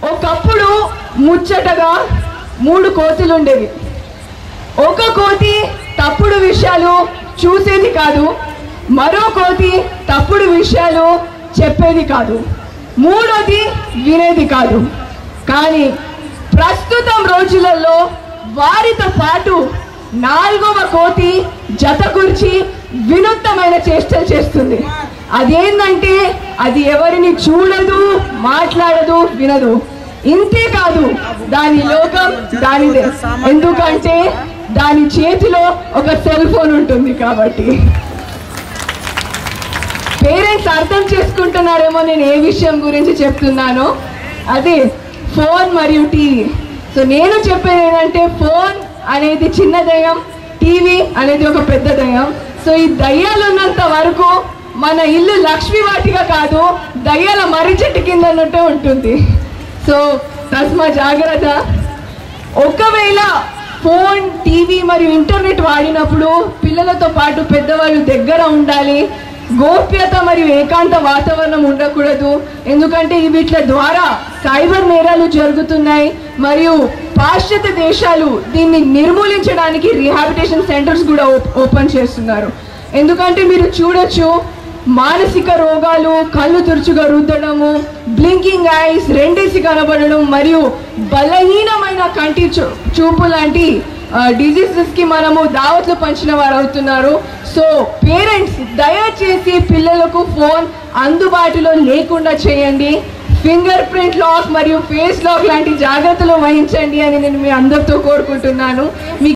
ఒకప్పుడు ముచ్చటగా మూడు కోతులు ఉండేవి ఒక కోతి తప్పుడు విషయాలు చూసేది కాదు మరో కోతి తప్పుడు విషయాలు చెప్పేది కాదు మూడోది వినేది కాదు కానీ ప్రస్తుతం రోజులలో వారితో పాటు నాలుగవ కోతి జత కూర్చి వినూత్నమైన చేష్టలు చేస్తుంది అదేంటంటే అది ఎవరిని చూడదు మాట్లాడదు వినదు ఇంతే కాదు దాని లోకం దానిదే ఎందుకంటే దాని చేతిలో ఒక సెల్ ఫోన్ ఉంటుంది కాబట్టి పేరెంట్స్ అర్థం చేసుకుంటున్నారేమో నేను ఏ విషయం గురించి చెప్తున్నానో అదే ఫోన్ మరియు టీవీ సో నేను చెప్పేది ఏంటంటే ఫోన్ అనేది చిన్న దయ్యం టీవీ అనేది ఒక పెద్ద దయ్యం సో ఈ దయ్యాలు ఉన్నంత వరకు మన ఇల్లు లక్ష్మీ వాటిగా కాదు దయ్యాల మర్రి చెట్టు కింద ఉన్నట్టే ఉంటుంది సో తస్మా జాగ్రత్త ఒకవేళ ఫోన్ టీవీ మరియు ఇంటర్నెట్ వాడినప్పుడు పిల్లలతో పాటు పెద్దవాళ్ళు దగ్గర ఉండాలి గోప్యత మరియు ఏకాంత వాతావరణం ఉండకూడదు ఎందుకంటే వీటి ద్వారా సైబర్ నేరాలు జరుగుతున్నాయి మరియు పాశ్చాత్య దేశాలు దీన్ని నిర్మూలించడానికి రీహాబిటేషన్ సెంటర్స్ కూడా ఓప్- ఓపెన్ చేస్తున్నారు ఎందుకంటే మీరు చూడొచ్చు మానసిక రోగాలు కళ్ళు తురుచుగా రుద్దడము బ్లింకింగ్ ఐస్ రెండేసి కనబడడం మరియు బలహీనమైన కంటి చూ చూపు లాంటి డిజీజెస్ కి మనము దావత్లు పంచిన వారు అవుతున్నారు సో పేరెంట్స్ దయచేసి పిల్లలకు ఫోన్ అందుబాటులో లేకుండా చేయండి ఫింగర్ ప్రింట్ లాక్ మరియు ఫేస్ లాక్ లాంటి జాగ్రత్తలు వహించండి అని నేను మీ అందరితో కోరుకుంటున్నాను మీ